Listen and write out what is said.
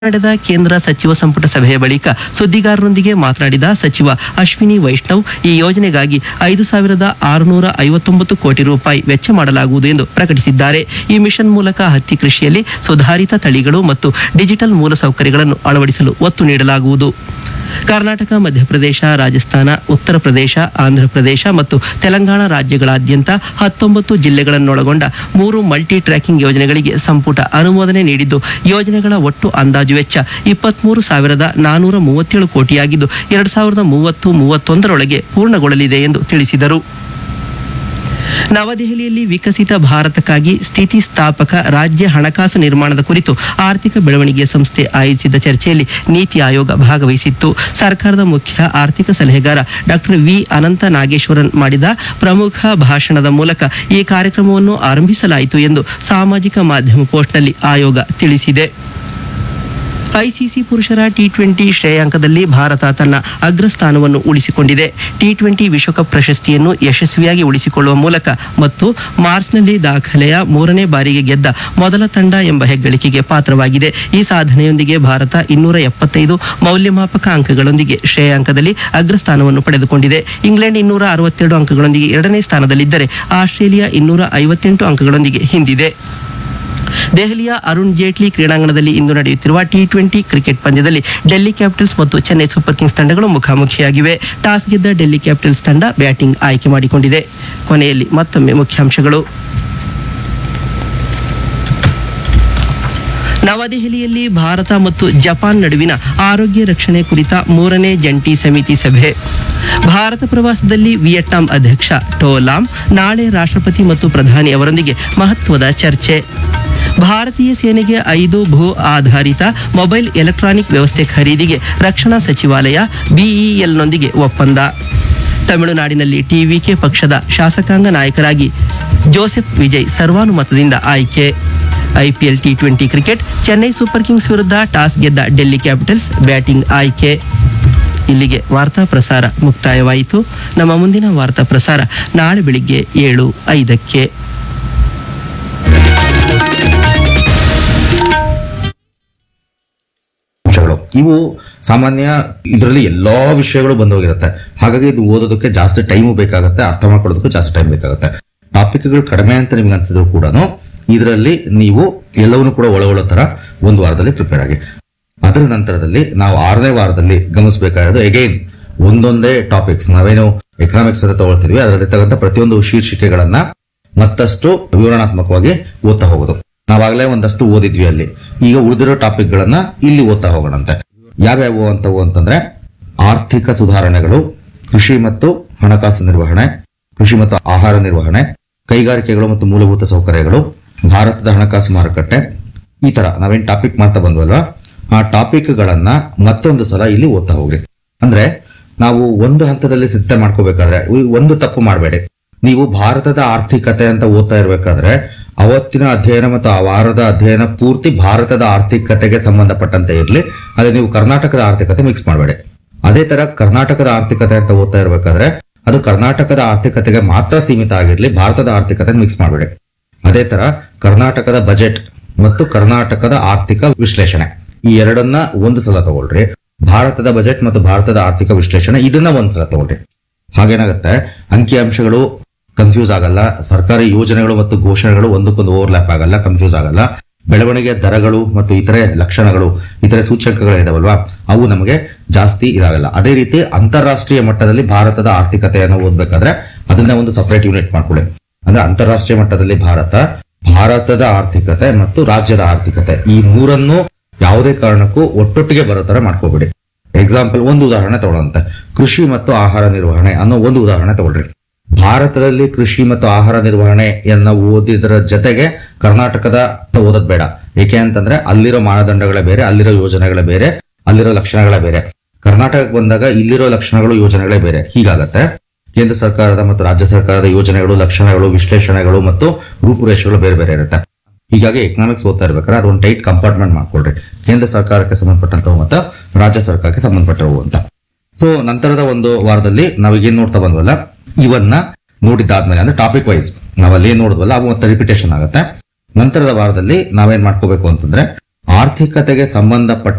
ನಡೆದ ಕೇಂದ್ರ ಸಚಿವ ಸಂಪುಟ ಸಭೆಯ ಬಳಿಕ ಸುದ್ದಿಗಾರರೊಂದಿಗೆ ಮಾತನಾಡಿದ ಸಚಿವ ಅಶ್ವಿನಿ ವೈಷ್ಣವ್ ಈ ಯೋಜನೆಗಾಗಿ ಐದು ಸಾವಿರದ ಆರುನೂರ ಐವತ್ತೊಂಬತ್ತು ಕೋಟಿ ರೂಪಾಯಿ ವೆಚ್ಚ ಮಾಡಲಾಗುವುದು ಎಂದು ಪ್ರಕಟಿಸಿದ್ದಾರೆ ಈ ಮಿಷನ್ ಮೂಲಕ ಹತ್ತಿ ಕೃಷಿಯಲ್ಲಿ ಸುಧಾರಿತ ತಳಿಗಳು ಮತ್ತು ಡಿಜಿಟಲ್ ಮೂಲಸೌಕರ್ಯಗಳನ್ನು ಅಳವಡಿಸಲು ಒತ್ತು ನೀಡಲಾಗುವುದು ಕರ್ನಾಟಕ ಮಧ್ಯಪ್ರದೇಶ ರಾಜಸ್ಥಾನ ಉತ್ತರ ಪ್ರದೇಶ ಆಂಧ್ರಪ್ರದೇಶ ಮತ್ತು ತೆಲಂಗಾಣ ರಾಜ್ಯಗಳಾದ್ಯಂತ ಹತ್ತೊಂಬತ್ತು ಜಿಲ್ಲೆಗಳನ್ನೊಳಗೊಂಡ ಮೂರು ಮಲ್ಟಿ ಟ್ರ್ಯಾಕಿಂಗ್ ಯೋಜನೆಗಳಿಗೆ ಸಂಪುಟ ಅನುಮೋದನೆ ನೀಡಿದ್ದು ಯೋಜನೆಗಳ ಒಟ್ಟು ಅಂದಾಜು ವೆಚ್ಚ ಇಪ್ಪತ್ಮೂರು ಸಾವಿರದ ನಾನೂರ ಮೂವತ್ತೇಳು ಕೋಟಿಯಾಗಿದ್ದು ಎರಡು ಸಾವಿರದ ಮೂವತ್ತು ಮೂವತ್ತೊಂದರೊಳಗೆ ಪೂರ್ಣಗೊಳ್ಳಲಿದೆ ಎಂದು ತಿಳಿಸಿದರು ನವದೆಹಲಿಯಲ್ಲಿ ವಿಕಸಿತ ಭಾರತಕ್ಕಾಗಿ ಸ್ಥಿತಿಸ್ಥಾಪಕ ರಾಜ್ಯ ಹಣಕಾಸು ನಿರ್ಮಾಣದ ಕುರಿತು ಆರ್ಥಿಕ ಬೆಳವಣಿಗೆ ಸಂಸ್ಥೆ ಆಯೋಜಿಸಿದ್ದ ಚರ್ಚೆಯಲ್ಲಿ ನೀತಿ ಆಯೋಗ ಭಾಗವಹಿಸಿತ್ತು ಸರ್ಕಾರದ ಮುಖ್ಯ ಆರ್ಥಿಕ ಸಲಹೆಗಾರ ಡಾಕ್ಟರ್ ವಿ ಅನಂತ ನಾಗೇಶ್ವರನ್ ಮಾಡಿದ ಪ್ರಮುಖ ಭಾಷಣದ ಮೂಲಕ ಈ ಕಾರ್ಯಕ್ರಮವನ್ನು ಆರಂಭಿಸಲಾಯಿತು ಎಂದು ಸಾಮಾಜಿಕ ಮಾಧ್ಯಮ ಪೋಸ್ಟ್ನಲ್ಲಿ ಆಯೋಗ ತಿಳಿಸಿದೆ ಐಸಿಸಿ ಪುರುಷರ ಟಿ ಟ್ವೆಂಟಿ ಶ್ರೇಯಾಂಕದಲ್ಲಿ ಭಾರತ ತನ್ನ ಅಗ್ರಸ್ಥಾನವನ್ನು ಉಳಿಸಿಕೊಂಡಿದೆ ಟಿ ಟ್ವೆಂಟಿ ವಿಶ್ವಕಪ್ ಪ್ರಶಸ್ತಿಯನ್ನು ಯಶಸ್ವಿಯಾಗಿ ಉಳಿಸಿಕೊಳ್ಳುವ ಮೂಲಕ ಮತ್ತು ಮಾರ್ಚ್ನಲ್ಲಿ ದಾಖಲೆಯ ಮೂರನೇ ಬಾರಿಗೆ ಗೆದ್ದ ಮೊದಲ ತಂಡ ಎಂಬ ಹೆಗ್ಗಳಿಕೆಗೆ ಪಾತ್ರವಾಗಿದೆ ಈ ಸಾಧನೆಯೊಂದಿಗೆ ಭಾರತ ಇನ್ನೂರ ಎಪ್ಪತ್ತೈದು ಮೌಲ್ಯಮಾಪಕ ಅಂಕಗಳೊಂದಿಗೆ ಶ್ರೇಯಾಂಕದಲ್ಲಿ ಅಗ್ರಸ್ಥಾನವನ್ನು ಪಡೆದುಕೊಂಡಿದೆ ಇಂಗ್ಲೆಂಡ್ ಇನ್ನೂರ ಅರವತ್ತೆರಡು ಅಂಕಗಳೊಂದಿಗೆ ಎರಡನೇ ಸ್ಥಾನದಲ್ಲಿದ್ದರೆ ಆಸ್ಟ್ರೇಲಿಯಾ ಇನ್ನೂರ ಐವತ್ತೆಂಟು ಅಂಕಗಳೊಂದಿಗೆ ಹಿಂದಿದೆ ದೆಹಲಿಯ ಅರುಣ್ ಜೇಟ್ಲಿ ಕ್ರೀಡಾಂಗಣದಲ್ಲಿ ಇಂದು ನಡೆಯುತ್ತಿರುವ ಟಿ ಟ್ವೆಂಟಿ ಕ್ರಿಕೆಟ್ ಪಂದ್ಯದಲ್ಲಿ ಡೆಲ್ಲಿ ಕ್ಯಾಪಿಟಲ್ಸ್ ಮತ್ತು ಚೆನ್ನೈ ಸೂಪರ್ ಕಿಂಗ್ಸ್ ತಂಡಗಳು ಮುಖಾಮುಖಿಯಾಗಿವೆ ಟಾಸ್ ಗೆದ್ದ ಡೆಲ್ಲಿ ಕ್ಯಾಪಿಟಲ್ಸ್ ತಂಡ ಬ್ಯಾಟಿಂಗ್ ಆಯ್ಕೆ ಮಾಡಿಕೊಂಡಿದೆ ಕೊನೆಯಲ್ಲಿ ಮತ್ತೊಮ್ಮೆ ಮುಖ್ಯಾಂಶಗಳು ನವದೆಹಲಿಯಲ್ಲಿ ಭಾರತ ಮತ್ತು ಜಪಾನ್ ನಡುವಿನ ಆರೋಗ್ಯ ರಕ್ಷಣೆ ಕುರಿತ ಮೂರನೇ ಜಂಟಿ ಸಮಿತಿ ಸಭೆ ಭಾರತ ಪ್ರವಾಸದಲ್ಲಿ ವಿಯೆಟ್ನಾಂ ಅಧ್ಯಕ್ಷ ಟೋಲಾಮ್ ನಾಳೆ ರಾಷ್ಟ್ರಪತಿ ಮತ್ತು ಪ್ರಧಾನಿ ಅವರೊಂದಿಗೆ ಮಹತ್ವದ ಚರ್ಚೆ ಭಾರತೀಯ ಸೇನೆಗೆ ಐದು ಭೂ ಆಧಾರಿತ ಮೊಬೈಲ್ ಎಲೆಕ್ಟ್ರಾನಿಕ್ ವ್ಯವಸ್ಥೆ ಖರೀದಿಗೆ ರಕ್ಷಣಾ ಸಚಿವಾಲಯ ಬಿಇಎಲ್ನೊಂದಿಗೆ ಒಪ್ಪಂದ ತಮಿಳುನಾಡಿನಲ್ಲಿ ಟಿವಿಕೆ ಪಕ್ಷದ ಶಾಸಕಾಂಗ ನಾಯಕರಾಗಿ ಜೋಸೆಫ್ ವಿಜಯ್ ಸರ್ವಾನುಮತದಿಂದ ಆಯ್ಕೆ IPL T twenty cricket Chennai super kings ವಿರುದ್ಧ ಟಾಸ್ ಗೆದ್ದ ಡೆಲ್ಲಿ ಕ್ಯಾಪಿಟಲ್ಸ್ ಬ್ಯಾಟಿಂಗ್ ಆಯ್ಕೆ ಇಲ್ಲಿಗೆ ವಾರ್ತಾ ಪ್ರಸಾರ ಮುಕ್ತಾಯವಾಯಿತು ನಮ್ಮ ಮುಂದಿನ ವಾರ್ತಾ ಪ್ರಸಾರ ನಾಳೆ ಬೆಳಿಗ್ಗೆ ಏಳು ಐದಕ್ಕೆ ಅಂಶಗಳು ಇವು ಸಾಮಾನ್ಯ ಇದರಲ್ಲಿ ಎಲ್ಲಾ ವಿಷಯಗಳು ಬಂದೋಗಿರುತ್ತೆ ಹಾಗಾಗಿ ಇದು ಓದೋದಕ್ಕೆ ಜಾಸ್ತಿ ಟೈಮು ಬೇಕಾಗುತ್ತೆ ಅರ್ಥ ಮಾಡ್ಕೊಳ್ಳೋದಕ್ಕೂ ಜಾಸ್ತಿ ಟೈಮ್ ಬೇಕಾಗುತ್ತೆ ಟಾಪಿಕ್ಗಳು ಕಡಿಮೆ ಅಂತ ನಿಮ್ಗೆ ಅನ್ಸಿದ್ರು ಕೂಡ ಇದರಲ್ಲಿ ನೀವು ಎಲ್ಲವನ್ನೂ ಕೂಡ ಒಳಗೊಳ್ಳೋ ತರ ಒಂದು ವಾರದಲ್ಲಿ ಪ್ರಿಪೇರ್ ಆಗಿ ಅದರ ನಂತರದಲ್ಲಿ ನಾವು ಆರನೇ ವಾರದಲ್ಲಿ ಗಮನಿಸಬೇಕಾಗಿರೋದು ಎಗೈನ್ ಒಂದೊಂದೇ ಟಾಪಿಕ್ಸ್ ನಾವೇನು ಎಕನಾಮಿಕ್ಸ್ ಅಂತ ತಗೊಳ್ತಿದ್ವಿ ಅದರಲ್ಲಿ ತಕ್ಕಂತ ಪ್ರತಿಯೊಂದು ಶೀರ್ಷಿಕೆಗಳನ್ನ ಮತ್ತಷ್ಟು ವಿವರಣಾತ್ಮಕವಾಗಿ ಓದ್ತಾ ಹೋಗೋದು ನಾವಾಗಲೇ ಒಂದಷ್ಟು ಓದಿದ್ವಿ ಅಲ್ಲಿ ಈಗ ಉಳಿದಿರೋ ಟಾಪಿಕ್ ಗಳನ್ನ ಇಲ್ಲಿ ಓದ್ತಾ ಹೋಗೋಣಂತೆ ಯಾವ್ಯಾವು ಅಂತವು ಅಂತಂದ್ರೆ ಆರ್ಥಿಕ ಸುಧಾರಣೆಗಳು ಕೃಷಿ ಮತ್ತು ಹಣಕಾಸು ನಿರ್ವಹಣೆ ಕೃಷಿ ಮತ್ತು ಆಹಾರ ನಿರ್ವಹಣೆ ಕೈಗಾರಿಕೆಗಳು ಮತ್ತು ಮೂಲಭೂತ ಸೌಕರ್ಯಗಳು ಭಾರತದ ಹಣಕಾಸು ಮಾರುಕಟ್ಟೆ ಈ ತರ ನಾವೇನ್ ಟಾಪಿಕ್ ಮಾಡ್ತಾ ಬಂದ್ವಲ್ವಾ ಆ ಟಾಪಿಕ್ ಗಳನ್ನ ಮತ್ತೊಂದು ಸಲ ಇಲ್ಲಿ ಓದ್ತಾ ಹೋಗ್ರಿ ಅಂದ್ರೆ ನಾವು ಒಂದು ಹಂತದಲ್ಲಿ ಸಿದ್ಧತೆ ಮಾಡ್ಕೋಬೇಕಾದ್ರೆ ಈ ಒಂದು ತಪ್ಪು ಮಾಡಬೇಡಿ ನೀವು ಭಾರತದ ಆರ್ಥಿಕತೆ ಅಂತ ಓದ್ತಾ ಇರ್ಬೇಕಾದ್ರೆ ಅವತ್ತಿನ ಅಧ್ಯಯನ ಮತ್ತು ಆ ವಾರದ ಅಧ್ಯಯನ ಪೂರ್ತಿ ಭಾರತದ ಆರ್ಥಿಕತೆಗೆ ಸಂಬಂಧಪಟ್ಟಂತೆ ಇರಲಿ ಅದೇ ನೀವು ಕರ್ನಾಟಕದ ಆರ್ಥಿಕತೆ ಮಿಕ್ಸ್ ಮಾಡಬೇಡಿ ಅದೇ ತರ ಕರ್ನಾಟಕದ ಆರ್ಥಿಕತೆ ಅಂತ ಓದ್ತಾ ಇರ್ಬೇಕಾದ್ರೆ ಅದು ಕರ್ನಾಟಕದ ಆರ್ಥಿಕತೆಗೆ ಮಾತ್ರ ಸೀಮಿತ ಆಗಿರ್ಲಿ ಭಾರತದ ಆರ್ಥಿಕತೆ ಮಿಕ್ಸ್ ಮಾಡಬೇಡಿ ಅದೇ ತರ ಕರ್ನಾಟಕದ ಬಜೆಟ್ ಮತ್ತು ಕರ್ನಾಟಕದ ಆರ್ಥಿಕ ವಿಶ್ಲೇಷಣೆ ಈ ಎರಡನ್ನ ಒಂದು ಸಲ ತಗೊಳ್ರಿ ಭಾರತದ ಬಜೆಟ್ ಮತ್ತು ಭಾರತದ ಆರ್ಥಿಕ ವಿಶ್ಲೇಷಣೆ ಇದನ್ನ ಒಂದ್ ಸಲ ತಗೊಳ್ರಿ ಹಾಗೇನಾಗುತ್ತೆ ಅಂಕಿಅಂಶಗಳು ಕನ್ಫ್ಯೂಸ್ ಆಗಲ್ಲ ಸರ್ಕಾರಿ ಯೋಜನೆಗಳು ಮತ್ತು ಘೋಷಣೆಗಳು ಒಂದಕ್ಕೊಂದು ಓವರ್ಲ್ಯಾಪ್ ಆಗಲ್ಲ ಕನ್ಫ್ಯೂಸ್ ಆಗಲ್ಲ ಬೆಳವಣಿಗೆ ದರಗಳು ಮತ್ತು ಇತರೆ ಲಕ್ಷಣಗಳು ಇತರೆ ಸೂಚ್ಯಂಕಗಳಿದಾವಲ್ವಾ ಅವು ನಮಗೆ ಜಾಸ್ತಿ ಇದಾಗಲ್ಲ ಅದೇ ರೀತಿ ಅಂತಾರಾಷ್ಟ್ರೀಯ ಮಟ್ಟದಲ್ಲಿ ಭಾರತದ ಆರ್ಥಿಕತೆಯನ್ನು ಓದ್ಬೇಕಾದ್ರೆ ಅದನ್ನ ಒಂದು ಸಪರೇಟ್ ಯೂನಿಟ್ ಮಾಡ್ಕೊಳ್ಳಿ ಅಂದ್ರೆ ಅಂತಾರಾಷ್ಟ್ರೀಯ ಮಟ್ಟದಲ್ಲಿ ಭಾರತ ಭಾರತದ ಆರ್ಥಿಕತೆ ಮತ್ತು ರಾಜ್ಯದ ಆರ್ಥಿಕತೆ ಈ ಮೂರನ್ನು ಯಾವುದೇ ಕಾರಣಕ್ಕೂ ಒಟ್ಟೊಟ್ಟಿಗೆ ಬರೋ ತರ ಮಾಡ್ಕೋಬೇಡಿ ಎಕ್ಸಾಂಪಲ್ ಒಂದು ಉದಾಹರಣೆ ತಗೊಳ್ಳಂತೆ ಕೃಷಿ ಮತ್ತು ಆಹಾರ ನಿರ್ವಹಣೆ ಅನ್ನೋ ಒಂದು ಉದಾಹರಣೆ ತಗೊಳ್ರಿ ಭಾರತದಲ್ಲಿ ಕೃಷಿ ಮತ್ತು ಆಹಾರ ನಿರ್ವಹಣೆಯನ್ನ ಓದಿದ್ರ ಜೊತೆಗೆ ಕರ್ನಾಟಕದ ಓದೋದ್ ಬೇಡ ಏಕೆ ಅಂತಂದ್ರೆ ಅಲ್ಲಿರೋ ಮಾನದಂಡಗಳೇ ಬೇರೆ ಅಲ್ಲಿರೋ ಯೋಜನೆಗಳೇ ಬೇರೆ ಅಲ್ಲಿರೋ ಲಕ್ಷಣಗಳೇ ಬೇರೆ ಕರ್ನಾಟಕಕ್ಕೆ ಬಂದಾಗ ಇಲ್ಲಿರೋ ಲಕ್ಷಣಗಳು ಯೋಜನೆಗಳೇ ಬೇರೆ ಹೀಗಾಗತ್ತೆ ಕೇಂದ್ರ ಸರ್ಕಾರದ ಮತ್ತು ರಾಜ್ಯ ಸರ್ಕಾರದ ಯೋಜನೆಗಳು ಲಕ್ಷಣಗಳು ವಿಶ್ಲೇಷಣೆಗಳು ಮತ್ತು ರೂಪುರೇಷೆಗಳು ಬೇರೆ ಬೇರೆ ಇರುತ್ತೆ ಹೀಗಾಗಿ ಎಕನಾಮಿಕ್ಸ್ ಓದ್ತಾ ಇರ್ಬೇಕಾದ್ರೆ ಅದೊಂದು ಟೈಟ್ ಕಂಪಾರ್ಟ್ಮೆಂಟ್ ಮಾಡ್ಕೊಳ್ರಿ ಕೇಂದ್ರ ಸರ್ಕಾರಕ್ಕೆ ಸಂಬಂಧಪಟ್ಟಂತವು ಮತ್ತು ರಾಜ್ಯ ಸರ್ಕಾರಕ್ಕೆ ಸಂಬಂಧಪಟ್ಟವು ಅಂತ ಸೊ ನಂತರದ ಒಂದು ವಾರದಲ್ಲಿ ನಾವೀಗೇನ್ ನೋಡ್ತಾ ಬಂದ್ವಲ್ಲ ಇವನ್ನ ನೋಡಿದ್ದಾದ್ಮೇಲೆ ಅಂದ್ರೆ ಟಾಪಿಕ್ ವೈಸ್ ನಾವಲ್ಲಿ ಏನ್ ನೋಡಿದ್ವಲ್ಲ ಅವು ಮತ್ತೆ ರಿಪಿಟೇಷನ್ ಆಗುತ್ತೆ ನಂತರದ ವಾರದಲ್ಲಿ ನಾವೇನ್ ಮಾಡ್ಕೋಬೇಕು ಅಂತಂದ್ರೆ ಆರ್ಥಿಕತೆಗೆ ಸಂಬಂಧಪಟ್ಟ